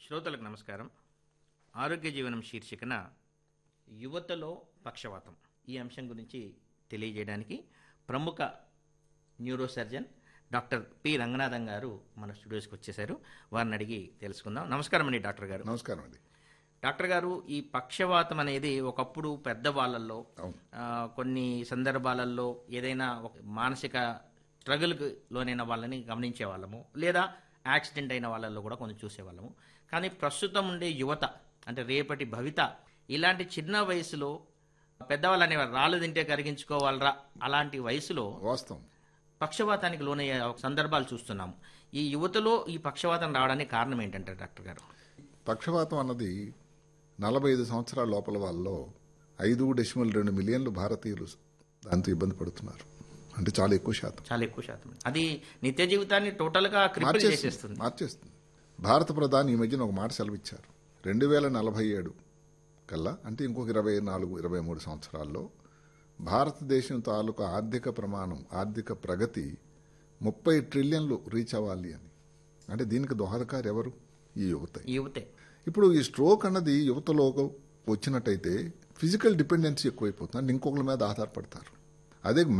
శ్రోతలకు నమస్కారం ఆరోగ్య జీవనం శీర్షికన యువతలో పక్షవాతం ఈ అంశం గురించి తెలియజేయడానికి ప్రముఖ neuro surgeon doctor P Ranganathan garu మన స్టూడియోస్కి వచ్చేసారు వారిని అడిగి తెలుసుకుందాం నమస్కారం అండి డాక్టర్ గారు నమస్కారం అండి డాక్టర్ గారు ఈ పక్షవాతం అనేది ఒకప్పుడు పెద్దవాళ్ళల్లో అవును ఆ, కొన్ని సందర్భాలలో ఏదైనా ఒక మానసిక స్ట్రగుల్కి లోనైన వాళ్ళని గమనించే వాళ్ళము లేదా యాక్సిడెంట్ అయిన వాళ్ళల్లో కూడా కొంచెం చూసేవాళ్ళము కానీ ప్రస్తుతం ఉండే యువత అంటే రేపటి భవిత ఇలాంటి చిన్న వయసులో పెద్దవాళ్ళు అనేవారు రాళ్ళు తింటే కరిగించుకోవాలరా అలాంటి వయసులో వాస్తవం పక్షవాతానికి లోనయ్యే సందర్భాలు చూస్తున్నాము ఈ యువతలో ఈ పక్షవాతం రావడానికి కారణం ఏంటంటారు డాక్టర్ గారు పక్షవాతం అన్నది నలభై ఐదు సంవత్సరాల లోపల వాళ్ళలో ఐదు డెసిమల్ రెండు మిలియన్లు భారతీయులు దాంతో ఇబ్బంది పడుతున్నారు అంటే చాలా ఎక్కువ శాతం చాలా ఎక్కువ శాతం అది నిత్య జీవితాన్ని టోటల్గా క్రిపిల్ చేసేస్తుంది మార్చేస్తుంది మార్చేస్తుంది భారత ప్రధాని ఈ మధ్యన ఒక మాట సెలవిచ్చారు రెండు వేల నలభై ఏడు కల్లా అంటే ఇంకొక ఇరవై నాలుగు ఇరవై మూడు సంవత్సరాల్లో భారతదేశం తాలూకా ఆర్థిక ప్రమాణం ఆర్థిక ప్రగతి ముప్పై ట్రిలియన్లు రీచ్ అవ్వాలి అని అంటే దీనికి దోహదకారు ఎవరు ఈ యువత ఈ యువతే ఇప్పుడు ఈ స్ట్రోక్ అన్నది యువతలో వచ్చినట్టయితే ఫిజికల్ డిపెండెన్సీ ఎక్కువైపోతుంది అంటే ఇంకొకరి మీద ఆధారపడతారు అదే